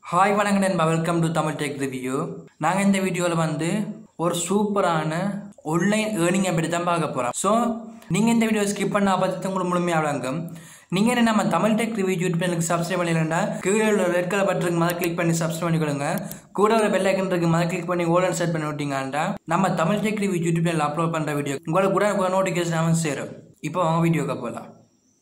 hi வணக்கம் நண்பா welcome to Tamil tech review நாங்கள் இந்த வீடியோவில் வந்து ஒரு சூப்பரான ஆன்லைன் ஏர்னிங்கை பற்றி தான் பார்க்க போகிறோம் ஸோ நீங்கள் இந்த வீடியோ ஸ்கிப் பண்ண பார்த்து உங்களுக்கு முழுமையாக விளங்கும் நீங்கள் என்ன நம்ம தமிழ் டெக் ரிவ்யூ யூடியூப் சேனலுக்கு சப்ஸ்கிரைப் பண்ணிடலன்னா கீழே உள்ள ரெட் கலர் பட்டனுக்கு மத கிளிக் பண்ணி சப்ஸ்கிரைப் பண்ணிக்கொள்ளுங்க கூட ஒரு பெல் ஐக்கன் இருக்கு மத கிளிக் பண்ணி ஓலன் செட் பண்ணி விட்டீங்கன்னா நம்ம Tamil tech review YouTube channel upload பண்ணுற வீடியோ உங்களுக்கு கூட நோட்டிஃபிகேஷன் அவன் சேரும் இப்போ அவங்க வீடியோக்கு போகலாம்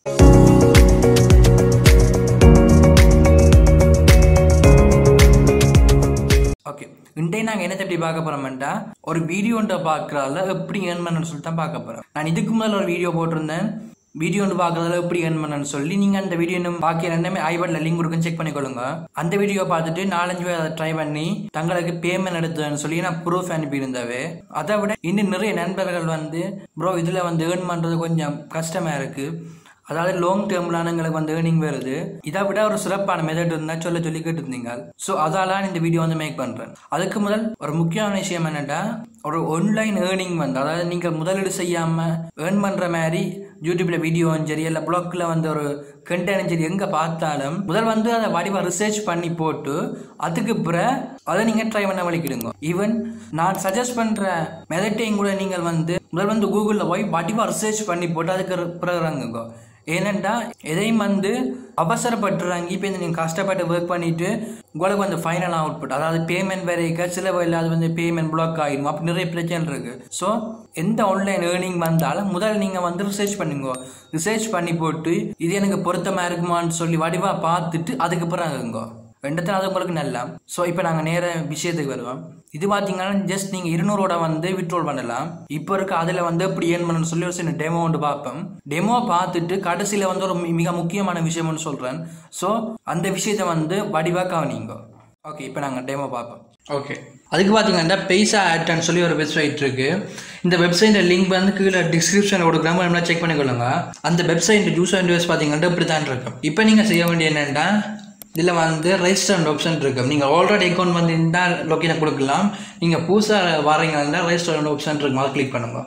ஓகே இன்றைய நாங்கள் என்ன எப்படி பார்க்க போகிறோம்டா ஒரு வீடியோன்ட்ட பார்க்குறதால எப்படி ஏர்ன் பண்ணணும்னு சொல்லிட்டு தான் பார்க்க போகிறோம் நான் இதுக்கு முதல்ல ஒரு வீடியோ போட்டிருந்தேன் வீடியோ வந்து பார்க்கறதால எப்படி ஏர்ன் பண்ணணும்னு சொல்லி நீங்கள் அந்த வீடியோ இன்னும் பார்க்க ரெண்டுமே ஐபட்டில் லிங்க் கொடுக்கும் செக் பண்ணிக்கொள்ளுங்க அந்த வீடியோ பார்த்துட்டு நாலஞ்சு பேர் அதை ட்ரை பண்ணி தங்களுக்கு பேமெண்ட் எடுத்ததுன்னு சொல்லி நான் ப்ரூஃப் அனுப்பியிருந்தவே அதை விட இன்னும் நிறைய நண்பர்கள் வந்து ப்ரோ இதில் வந்து ஏர்ன் பண்ணுறது கொஞ்சம் கஷ்டமாக இருக்குது அதாவது லாங் டேர்ம்லான எங்களுக்கு வந்து ஏர்னிங் வருது இதை விட ஒரு சிறப்பான மெத்தட் இருந்தால் சொல்ல சொல்லி கேட்டிருந்தீங்க ஸோ அதால இந்த வீடியோ வந்து மேக் பண்ணுறேன் அதுக்கு முதல் ஒரு முக்கியமான விஷயம் என்னென்னா ஒரு ஆன்லைன் ஏர்னிங் வந்து அதாவது நீங்கள் முதலீடு செய்யாமல் ஏர்ன் பண்ணுற மாதிரி யூடியூப்ல வீடியோவும் சரி இல்லை பிளாக்ல வந்து ஒரு கண்டென்ட் சரி எங்கே பார்த்தாலும் முதல் வந்து அதை வடிவாக ரிசர்ச் பண்ணி போட்டு அதுக்கு பிறகு அதை நீங்கள் ட்ரை பண்ண வலிக்கிடுங்க ஈவன் நான் சஜஸ்ட் பண்ணுற மெதட்டையும் கூட நீங்கள் வந்து முதல் வந்து கூகுளில் போய் வடிவாக ரிசர்ச் பண்ணி போட்டு அதுக்கு பிறகு இறங்குங்க ஏனெண்டா எதையும் வந்து அவசரப்பட்டுறாங்க இப்போ இந்த நீங்கள் கஷ்டப்பட்டு ஒர்க் பண்ணிட்டு உங்களுக்கு வந்து ஃபைனல் அவுட்புட் அதாவது பேமெண்ட் வரைக்க சில வகையில் அது வந்து பேமெண்ட் பிளாக் ஆகிடும் அப்படி நிறைய பிரச்சனை இருக்கு ஸோ எந்த ஆன்லைன் ஏர்னிங் வந்தாலும் முதல்ல நீங்கள் வந்து ரிசர்ச் பண்ணுங்க ரிசர்ச் பண்ணி போட்டு இது எனக்கு பொருத்தமாக இருக்குமான்னு சொல்லி வடிவாக பார்த்துட்டு அதுக்கு பிறகுங்க ரெண்டுத்துல அது உங்களுக்கு நல்லா ஸோ இப்போ நாங்கள் நேர விஷயத்துக்கு வருவோம் இது பார்த்தீங்கன்னா ஜஸ்ட் நீங்கள் இருநூறோட வந்து விட்ரோல் பண்ணலாம் இப்போ இருக்க அதில் வந்து எப்படி ஏன் பண்ணணும்னு சொல்லி ஒரு சின்ன டெமோ ஒன்று பார்ப்போம் டெமோ பார்த்துட்டு கடைசியில் வந்து ஒரு மி- மிக முக்கியமான விஷயம்னு சொல்கிறேன் ஸோ அந்த விஷயத்தை வந்து வடிவாக கவனிங்க ஓகே இப்போ நாங்கள் டெமோ பார்ப்போம் ஓகே அதுக்கு பார்த்தீங்கன்னா பைசா ஆட்னு சொல்லி ஒரு வெப்சைட் இருக்கு இந்த வெப்சைட் லிங்க் வந்து கீழே டிஸ்கிரிப்ஷன் கொடுக்குறாம நம்ம செக் பண்ணிக்கொள்ளுங்க அந்த வெப்சைட் யூசர் இன்டர்வேஸ் பார்த்தீங்கன்னா இப்படி தான் இருக்கும் இப்போ நீங்கள் செய்ய வேண்டிய என்னென்னா இதில் வந்து ரெஜிஸ்டர் ஆப்ஷன் இருக்கு நீங்கள் ஆல்ரெடி அக்கௌண்ட் வந்து இந்த லொக்கேனை கொடுக்கலாம் நீங்கள் புதுசாக வரீங்கன்னா ரெஜிஸ்டர் ஆப்ஷன் இருக்கும் அதை கிளிக் பண்ணுங்க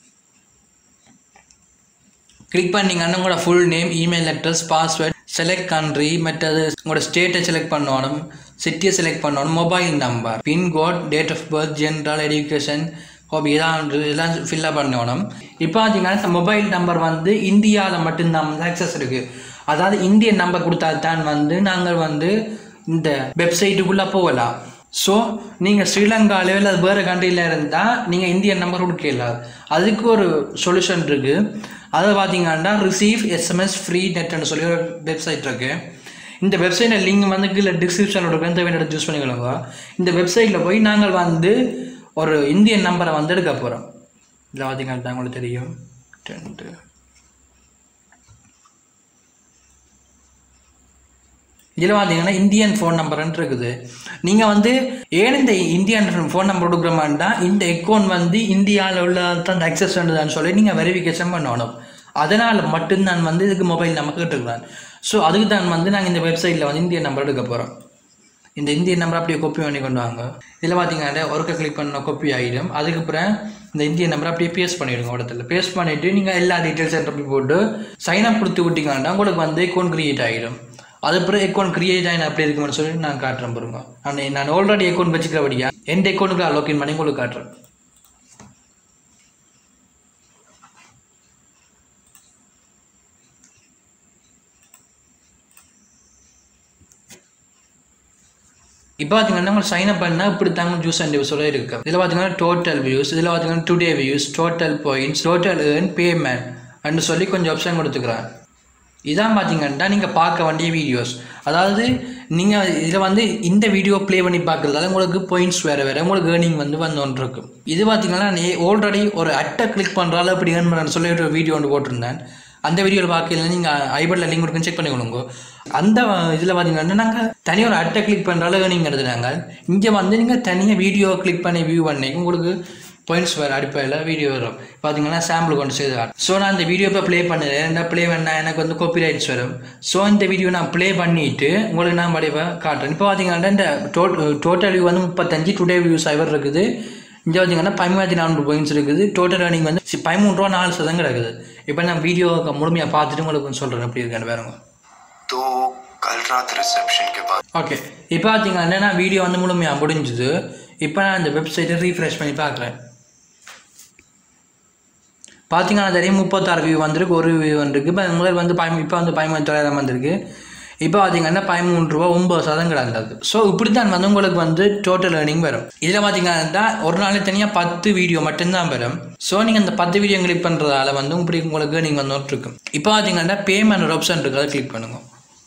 கிளிக் பண்ணீங்கன்னா உங்களோட full name email address password select country மற்றது உங்களோட ஸ்டேட்டை செலக்ட் பண்ணணும் சிட்டியை செலக்ட் பண்ணணும் mobile number pincode date of birth general education hobby இதான் இதெல்லாம் ஃபில்லப் பண்ணணும் இப்போ பார்த்தீங்கன்னா இந்த மொபைல் நம்பர் வந்து இந்தியாவில் மட்டும்தான் வந்து ஆக்சஸ் இருக்குது அதாவது இந்தியன் நம்பர் கொடுத்தா தான் வந்து நாங்கள் வந்து இந்த வெப்சைட்டுக்குள்ளே போகலாம் ஸோ நீங்கள் ஸ்ரீலங்காவிலோ இல்லை வேறு கண்ட்ரியில் இருந்தால் நீங்கள் இந்தியன் நம்பர் கொடுக்கலாம் அதுக்கு ஒரு சொல்யூஷன் இருக்குது அதை பார்த்தீங்கன்னா ரிசீவ் எஸ்எம்எஸ் ஃப்ரீ நெட்னு சொல்லி ஒரு வெப்சைட் இருக்குது இந்த வெப்சைட்டில் லிங்க் வந்து கீழே டிஸ்கிரிப்ஷனில் இருக்கும் தேவையான இடத்த சூஸ் பண்ணிக்கொள்ளுங்க இந்த வெப்சைட்டில் போய் நாங்கள் வந்து ஒரு இந்தியன் நம்பரை வந்து எடுக்க போகிறோம் இதில் பார்த்தீங்கன்னா உங்களுக்கு தெரியும் ரெண்டு இதில் பார்த்தீங்கன்னா இந்தியன் ஃபோன் நம்பர்ன்ட்டு இருக்குது நீங்கள் வந்து ஏன் இந்த இந்தியன் ஃபோன் நம்பர் கொடுக்குற மாதிரினா இந்த அக்கௌண்ட் வந்து இந்தியாவில் உள்ள தான் அந்த அக்சஸ் பண்ணுதான்னு சொல்லி நீங்கள் வெரிஃபிகேஷன் பண்ணணும் அதனால் மட்டும்தான் வந்து இதுக்கு மொபைல் நம்பர் கேட்டுருக்குறான் ஸோ அதுக்கு தான் வந்து நாங்கள் இந்த வெப்சைட்டில் வந்து இந்தியன் நம்பர் எடுக்க போகிறோம் இந்த இந்தியன் நம்பர் அப்படியே காப்பி பண்ணி கொண்டு வாங்க இதில் பார்த்தீங்கன்னா ஒருக்க கிளிக் பண்ண காப்பி ஆகிடும் அதுக்கப்புறம் இந்த இந்தியன் நம்பர் அப்படியே பேஸ்ட் பண்ணிவிடுங்க இடத்துல பேஸ்ட் பண்ணிவிட்டு நீங்கள் எல்லா டீட்டெயில்ஸ் என்ட்ரி போட்டு சைன் அப் கொடுத்து விட்டீங்கன்னா உங்களுக்கு வந்து அக்கௌண்ட் கிரியேட் ஆகிடும் அது பிறகு அக்கௌண்ட் கிரியேட் ஆகி அப்படி இருக்குமென்னு சொல்லி நான் காட்டுறேன் பாருங்க நான் நான் ஆல்ரெடி அக்கௌண்ட் வச்சுக்கிறபடியா எந்த அக்கௌண்ட்டுக்கு நான் லோக்கின் பண்ணி உங்களுக்கு காட்டுறேன் இப்போ பார்த்தீங்கன்னா நம்ம சைன் அப் பண்ணால் இப்படி தாங்க ஜூஸ் அண்ட் வியூஸோட இருக்கு இதில் பார்த்தீங்கன்னா டோட்டல் வியூஸ் இதில் பார்த்தீங்கன்னா today views total points total earn payment அப்படின்னு சொல்லி கொஞ்சம் ஆப்ஷன் கொடுத்துக்கிறேன் இதான் பார்த்தீங்கன்னா நீங்கள் பார்க்க வேண்டிய வீடியோஸ் அதாவது நீங்கள் இதில் வந்து இந்த வீடியோ ப்ளே பண்ணி பார்க்குறதால உங்களுக்கு பாயிண்ட்ஸ் வேறு வேறு உங்களுக்கு ஏர்னிங் வந்து வந்து ஒன்று இருக்கும் இது பார்த்தீங்கன்னா நீ ஆல்ரெடி ஒரு அட்டை கிளிக் பண்ணுறால இப்படி ஏர்ன் பண்ணுறேன்னு சொல்லி ஒரு வீடியோ ஒன்று போட்டிருந்தேன் அந்த வீடியோவில் பார்க்கல நீங்கள் ஐபட்டில் லிங்க் கொடுக்குன்னு செக் பண்ணி கொடுங்க அந்த இதில் பார்த்தீங்கன்னா நாங்கள் தனியாக ஒரு அட்டை கிளிக் பண்ணுறால ஏர்னிங் எடுத்துனாங்க இங்கே வந்து நீங்கள் தனியாக வீடியோ கிளிக் பண்ணி வியூ பண்ணி உங்களுக்கு பாயிண்ட்ஸ் வேறு அடிப்படையில் வீடியோ வரும் பார்த்தீங்கன்னா சாம்பிள் கொண்டு செய்து ஸோ நான் இந்த வீடியோ இப்போ ப்ளே பண்ணுறேன் என்ன ப்ளே பண்ணால் எனக்கு வந்து காப்பி ரைட்ஸ் வரும் ஸோ இந்த வீடியோ நான் ப்ளே பண்ணிவிட்டு உங்களுக்கு நான் வடிவாக காட்டுறேன் இப்போ பார்த்தீங்கன்னா இந்த டோட்டல் வியூ வந்து முப்பத்தஞ்சு டுடே வியூஸ் ஐவர் இருக்குது இங்கே பார்த்தீங்கன்னா பதிமூணாயிரத்தி நானூறு பாயிண்ட்ஸ் இருக்குது டோட்டல் ரன்னிங் வந்து சி- பதிமூணு ரூபா நாலு சதம் கிடக்குது இப்போ நான் வீடியோ முழுமையாக பார்த்துட்டு உங்களுக்கு சொல்கிறேன் எப்படி இருக்கேன்னு வேறுங்க दो कल रात रिसेप्शन के बाद ஓகே இப்போ பார்த்தீங்கன்னா நான் வீடியோ வந்து முழுமையாக முடிஞ்சுது இப்போ நான் இந்த வெப்சைட்டை ரீஃப்ரெஷ் பண்ணி பார்க்குறேன் பார்த்தீங்கன்னா தெரியும் முப்பத்தாறு வியூ வந்திருக்கு ஒரு வியூ வந்திருக்கு இப்போ முதல் வந்து பயம் இப்போ வந்து பதிமூணு தொள்ளாயிரம் வந்திருக்கு இப்போ பார்த்தீங்கன்னா பதிமூணு ரூபா ஒம்பது சதம் கிடந்தது ஸோ இப்படி தான் வந்து உங்களுக்கு வந்து டோட்டல் ஏர்னிங் வரும் இதில் பார்த்தீங்கன்னா ஒரு நாளைக்கு தனியாக பத்து வீடியோ மட்டும்தான் வரும் ஸோ நீங்கள் அந்த பத்து வீடியோ கிளிக் பண்ணுறதால வந்து இப்படி உங்களுக்கு நீங்கள் வந்து இருக்கும் இப்போ பார்த்தீங்கன்னா பேமெண்ட் ஒரு ஆப்ஷன் இருக்குது அதை கிளிக் பண்ணுங்க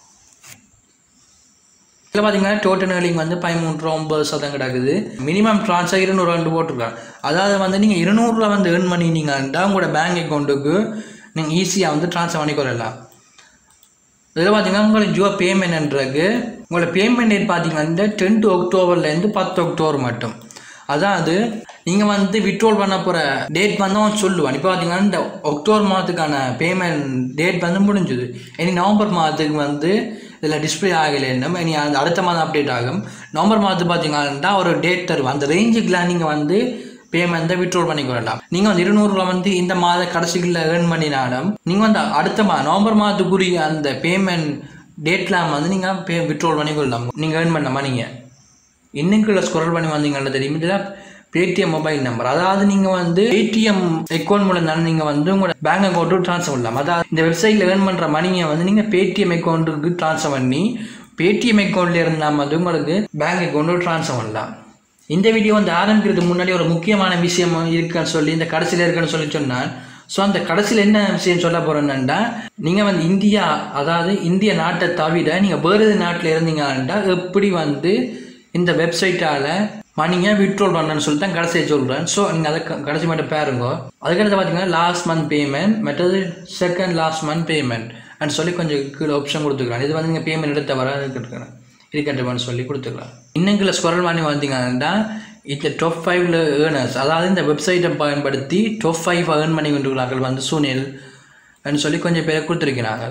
இதில் பார்த்தீங்கன்னா டோட்டல் ஏர்னிங் வந்து பதிமூணு ரூபா ஒம்பது சதம் கிடக்குது மினிமம் ட்ரான்ஸ்ஃபர் இருநூறு ரெண்டு போட்டிருக்காங்க அதாவது வந்து நீங்கள் இருநூறுவா வந்து ஏர்ன் பண்ணினீங்கன்னா உங்களோட பேங்க் அக்கௌண்ட்டுக்கு நீங்கள் ஈஸியாக வந்து ட்ரான்ஸ்ஃபர் பண்ணி கொள்ளலாம் இதில் பார்த்தீங்கன்னா உங்களுக்கு ஜியோ பேமெண்ட்ன்றது உங்களோட பேமெண்ட் டேட் பார்த்தீங்கன்னா டென்த் அக்டோபர்லேருந்து பத்து அக்டோபர் மட்டும் அதாவது நீங்கள் வந்து விட்ரோல் பண்ண போகிற டேட் வந்து அவன் சொல்லுவான் இப்போ பார்த்தீங்கன்னா இந்த அக்டோபர் மாதத்துக்கான பேமெண்ட் டேட் வந்து முடிஞ்சுது இனி நவம்பர் மாதத்துக்கு வந்து இதில் டிஸ்பிளே ஆகலைன்னா இனி அந்த அடுத்த மாதம் அப்டேட் ஆகும் நவம்பர் மாதத்து பார்த்தீங்கன்னா ஒரு டேட் தருவோம் அந்த ரேஞ்சுக்குலாம் நீங்கள் வந்து பேமெண்ட்டை விட்ரோல் பண்ணிக்கொள்ளலாம் நீங்கள் வந்து இருநூறுவா வந்து இந்த மாத கடைசிகளில் ஏர்ன் பண்ணினாலும் நீங்கள் வந்து அடுத்த மா நவம்பர் மாதத்துக்குரிய அந்த பேமெண்ட் டேட்லாம் வந்து நீங்கள் பே விட்ரோல் பண்ணிக்கொள்ளலாம் நீங்கள் ஏர்ன் பண்ண மணிங்க இன்னைக்குள்ள ஸ்குரல் பண்ணி வந்தீங்கல்ல தெரியும் இதில் பேடிஎம் மொபைல் நம்பர் அதாவது நீங்கள் வந்து பேடிஎம் அக்கௌண்ட் மூலம் தானே நீங்கள் வந்து உங்களோட பேங்க் அக்கௌண்ட்டுக்கு ட்ரான்ஸ்ஃபர் பண்ணலாம் அதாவது இந்த வெப்சைட்டில் ஏர்ன் பண்ணுற மணியை வந்து நீங்கள் பேடிஎம் அக்கௌண்ட்டுக்கு ட்ரான்ஸ்ஃபர் பண்ணி பேடிஎம் அக்கௌண்ட்ல இருந்தால் வந்து உங்களுக்கு பேங்க் அக்கௌண்ட்டுக்கு ட்ரான்ஸ்ஃபர் பண்ணலாம் இந்த வீடியோ வந்து ஆரம்பிக்கிறதுக்கு முன்னாடி ஒரு முக்கியமான விஷயம் இருக்குன்னு சொல்லி இந்த கடைசியில் இருக்குன்னு சொல்லி சொன்னான் ஸோ அந்த கடைசியில் என்ன விஷயம் சொல்ல போகிறேன்னா நீங்கள் வந்து இந்தியா அதாவது இந்திய நாட்டை தவிர நீங்கள் வேறு நாட்டில் இருந்தீங்கன்னா எப்படி வந்து இந்த வெப்சைட்டால் மணியை விட்ரோல் பண்ணணும்னு சொல்லி தான் கடைசியை சொல்கிறேன் ஸோ நீங்கள் அதை க- கடைசி மட்டும் பாருங்க அதுக்கடுத்து பார்த்தீங்கன்னா லாஸ்ட் மந்த் பேமெண்ட் மற்றது second last month payment and சொல்லி கொஞ்சம் கீழே ஆப்ஷன் கொடுத்துக்கலாம் இது வந்து நீங்கள் பேமெண்ட் எடுத்த வர இருக்கிறேன் இருக்கட்டுமான்னு சொல்லி கொடுத்துக்கலாம் இன்னைக்குள்ள ஸ்குரல் பண்ணி வந்தீங்கன்னா இந்த டாப் ஃபைவ்ல ஏர்னர்ஸ் அதாவது இந்த வெப்சைட்டை பயன்படுத்தி டாப் ஃபைவ் ஏர்ன் பண்ணி கொண்டிருக்கிறார்கள் வந்து சுனில் அப்படின்னு சொல்லி கொஞ்சம் பேர் கொடுத்துருக்கிறாங்க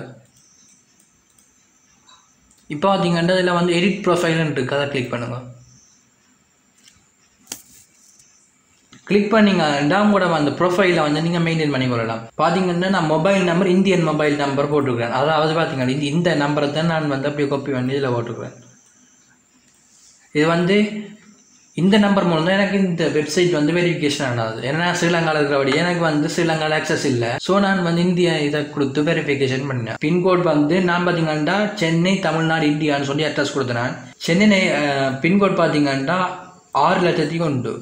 இப்போ பார்த்தீங்கன்னா இதில் வந்து எடிட் ப்ரொஃபைல்னு இருக்கு அதை கிளிக் பண்ணுங்க கிளிக் பண்ணீங்கன்னா உங்களோட அந்த ப்ரொஃபைலை வந்து நீங்கள் மெயின்டைன் பண்ணி கொள்ளலாம் பார்த்தீங்கன்னா நான் mobile number Indian mobile number போட்டுருக்கேன் அதாவது பார்த்தீங்கன்னா இந்த- இந்த நம்பரை தான் நான் வந்து அப்படியே காப்பி பண்ணி இதில் போட்டுருக்கேன் இது வந்து இந்த நம்பர் மூலம் தான் எனக்கு இந்த வெப்சைட் வந்து வெரிஃபிகேஷன் ஆனது ஏன்னா ஸ்ரீலங்காவில் இருக்கிறபடி எனக்கு வந்து ஸ்ரீலங்காவில் ஆக்சஸ் இல்லை ஸோ நான் வந்து இந்தியா இதை கொடுத்து வெரிஃபிகேஷன் பண்ணேன் பின்கோட் வந்து நான் பார்த்தீங்கன்னா சென்னை தமிழ்நாடு இந்தியான்னு சொல்லி அட்ரஸ் கொடுத்தேன் சென்னை பின்கோட் பார்த்தீங்கன்னா ஆறு லட்சத்தி உண்டு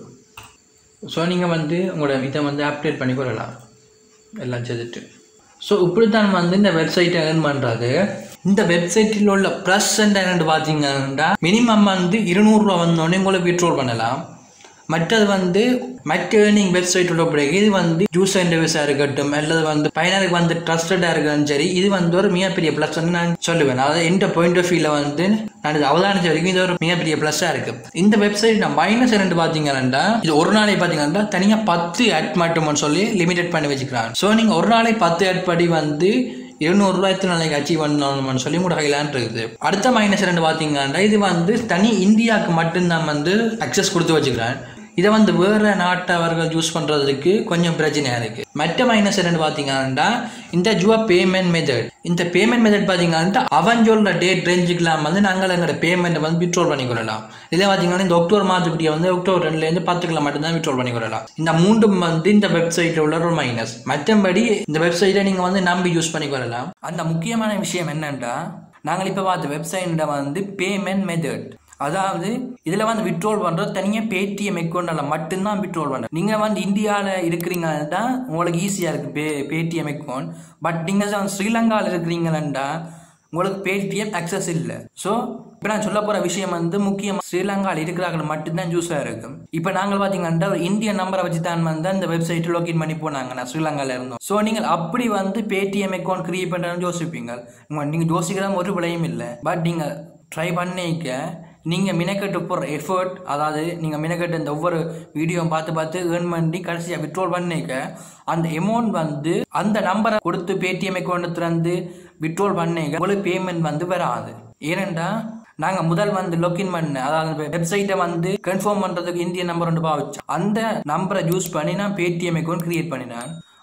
ஸோ நீங்கள் வந்து உங்களோட இதை வந்து அப்டேட் பண்ணி கொள்ளலாம் எல்லாம் செய்துட்டு ஸோ இப்படி தான் வந்து இந்த வெப்சைட்டை ஏர்ன் பண்ணுறது இந்த வெப்சைட்டில் உள்ள ப்ளஸ் என்னென்னு பார்த்தீங்கன்னா மினிமம் வந்து இருநூறுவா வந்தோடனே உங்களுக்கு விட்ரோல் பண்ணலாம் மற்றது வந்து மற்ற ஏர்னிங் வெப்சைட் உள்ள பிறகு இது வந்து யூசர் இன்டர்வியூஸாக இருக்கட்டும் அல்லது வந்து பயனருக்கு வந்து ட்ரஸ்டடாக இருக்கட்டும் சரி இது வந்து ஒரு மிகப்பெரிய ப்ளஸ் நான் சொல்லுவேன் அதாவது எந்த பாயிண்ட் ஆஃப் வியூவில் வந்து நான் இது அவதானிச்ச வரைக்கும் இது ஒரு மிகப்பெரிய ப்ளஸ்ஸாக இருக்கு இந்த வெப்சைட் நான் மைனஸ் ரெண்டு பார்த்தீங்கன்னா இது ஒரு நாளை பார்த்தீங்கன்னா தனியாக பத்து ஆட் மட்டும்னு சொல்லி லிமிடெட் பண்ணி வச்சுக்கிறாங்க ஸோ நீங்கள் ஒரு நாளை பத்து ஆட் படி வந்து இருநூறுவா எத்தனை நாளைக்கு அச்சீவ் பண்ணணும்னு சொல்லி கூட கையிலான் இருக்குது அடுத்த மைனஸ் ரெண்டு பார்த்தீங்கன்னா இது வந்து தனி இந்தியாவுக்கு மட்டும்தான் வந்து அக்சஸ் கொடுத்து வச்சுக்கிறேன் இதை வந்து வேறு நாட்டவர்கள் யூஸ் பண்ணுறதுக்கு கொஞ்சம் பிரச்சனையாக இருக்குது மற்ற மைனஸ் என்னன்னு பார்த்தீங்கன்னா இந்த ஜுவா பேமெண்ட் மெத்தட் இந்த பேமெண்ட் மெத்தட் பார்த்தீங்கன்னா அவன் சொல்கிற டேட் ரேஞ்சுக்கெல்லாம் வந்து நாங்கள் எங்களோட பேமெண்ட்டை வந்து விட்ரோல் பண்ணிக்கொள்ளலாம் இதில் பார்த்தீங்கன்னா இந்த அக்டோபர் மாதத்துக்குரிய வந்து அக்டோபர் ரெண்டுலேருந்து பத்துக்குள்ள மட்டும்தான் விட்ரோல் பண்ணிக்கொள்ளலாம் இந்த மூன்றும் வந்து இந்த வெப்சைட்டில் உள்ள ஒரு மைனஸ் மற்றபடி இந்த வெப்சைட்டை நீங்கள் வந்து நம்பி யூஸ் பண்ணிக்கொள்ளலாம் அந்த முக்கியமான விஷயம் என்னன்னா நாங்கள் இப்போ பார்த்த வெப்சைட்டில் வந்து பேமெண்ட் மெத்தட் அதாவது இதில் வந்து விட்ரோல் பண்ணுறது தனியாக பேடிஎம் அக்கௌண்ட்டில் மட்டும்தான் விட்ரோல் பண்ணுறது நீங்கள் வந்து இந்தியாவில் இருக்கிறீங்கன்னா உங்களுக்கு ஈஸியாக இருக்குது பே பேடிஎம் அக்கௌண்ட் பட் நீங்கள் ஸ்ரீலங்காவில் இருக்கிறீங்கன்னா உங்களுக்கு பேடிஎம் அக்சஸ் இல்லை ஸோ இப்போ நான் சொல்ல போகிற விஷயம் வந்து முக்கியமாக ஸ்ரீலங்காவில் இருக்கிறார்கள் மட்டும்தான் யூஸாக இருக்கும் இப்போ நாங்கள் பார்த்தீங்கன்னா ஒரு இந்தியன் நம்பரை வச்சு தான் வந்து அந்த வெப்சைட்டில் லாகின் பண்ணி போனாங்க நான் ஸ்ரீலங்காவில் இருந்தோம் ஸோ நீங்கள் அப்படி வந்து பேடிஎம் அக்கௌண்ட் கிரியேட் பண்ணுறதுன்னு யோசிப்பீங்க நீங்கள் யோசிக்கிறதா ஒரு விலையும் இல்லை பட் நீங்கள் ட்ரை பண்ணிக்க நீங்கள் மினக்கெட்டு போகிற எஃபர்ட் அதாவது நீங்கள் மினக்கெட்டு இந்த ஒவ்வொரு வீடியோவும் பார்த்து பார்த்து ஏர்ன் பண்ணி கடைசியாக விட்ரோல் பண்ணிக்க அந்த அமௌண்ட் வந்து அந்த நம்பரை கொடுத்து பேடிஎம் அக்கௌண்ட் திறந்து விட்ரோல் பண்ணிக்க உங்களுக்கு பேமெண்ட் வந்து வராது ஏனெண்டா நாங்கள் முதல் வந்து லாகின் பண்ண அதாவது வெப்சைட்டை வந்து கன்ஃபார்ம் பண்ணுறதுக்கு இந்திய நம்பர் ஒன்று பாவிச்சோம் அந்த நம்பரை யூஸ் பண்ணி நான் பேடிஎம் அக்கௌண்ட் கிரியேட் பண்ணினேன்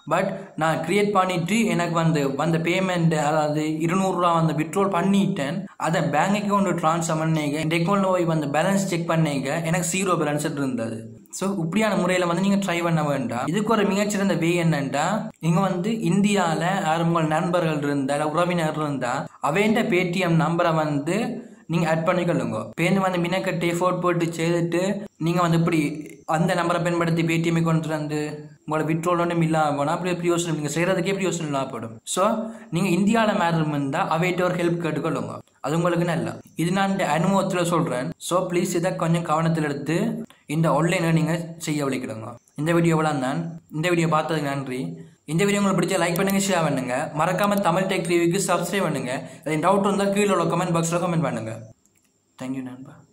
பட் நான் கிரியேட் பண்ணிட்டு எனக்கு வந்து வந்த பேமெண்ட் அதாவது இருநூறுவா வந்து விட்ரோல் பண்ணிட்டேன் அதை பேங்க் அக்கௌண்ட் ட்ரான்ஸ்ஃபர் பண்ணிக்க இந்த அக்கௌண்ட்டில் போய் வந்து பேலன்ஸ் செக் பண்ணிக்க எனக்கு ஜீரோ பேலன்ஸ் இருந்தது ஸோ இப்படியான முறையில் வந்து நீங்கள் ட்ரை பண்ண வேண்டாம் இதுக்கு ஒரு மிகச்சிறந்த வே என்னன்னா நீங்கள் வந்து இந்தியாவில் யாரும் உங்கள் நண்பர்கள் இருந்தால் இல்லை உறவினர் இருந்தால் அவேண்ட பேடிஎம் நம்பரை வந்து நீங்கள் ஆட் பண்ணிக்கொள்ளுங்க பேருந்து வந்து மினக்கட்டு எஃபோர்ட் போட்டு செய்துட்டு நீங்கள் வந்து இப்படி அந்த நம்பரை பயன்படுத்தி பேடிஎம் கொண்டு வந்து உங்களோட விட்ரோல் ஒன்றும் இல்லாமல் போனால் அப்படி எப்படி யோசனை நீங்கள் செய்கிறதுக்கே எப்படி யோசனை இல்லாம போடும் ஸோ நீங்கள் இந்தியாவில் மேரம் இருந்தால் அவைகிட்ட ஒரு ஹெல்ப் கேட்டுக்கொள்ளுங்க அது உங்களுக்கு நல்லா இது நான் இந்த அனுபவத்தில் சொல்கிறேன் ஸோ ப்ளீஸ் இதை கொஞ்சம் கவனத்தில் எடுத்து இந்த ஆன்லைனை நீங்கள் செய்ய விளைக்கிடுங்க இந்த வீடியோவெல்லாம் தான் இந்த வீடியோ பார்த்ததுக்கு நன்றி இந்த வீடியோ உங்களுக்கு பிடிச்ச லைக் பண்ணுங்க ஷேர் பண்ணுங்க மறக்காம தமிழ் டெக் ரிவ்யூக்கு சப்ஸ்கிரைப் பண்ணுங்க டவுட் இருந்தால் கீழே உள்ள கமெண்ட் பாக்ஸில் கமெண்ட் பண்ணுங்க தேங்க்யூ நண்பா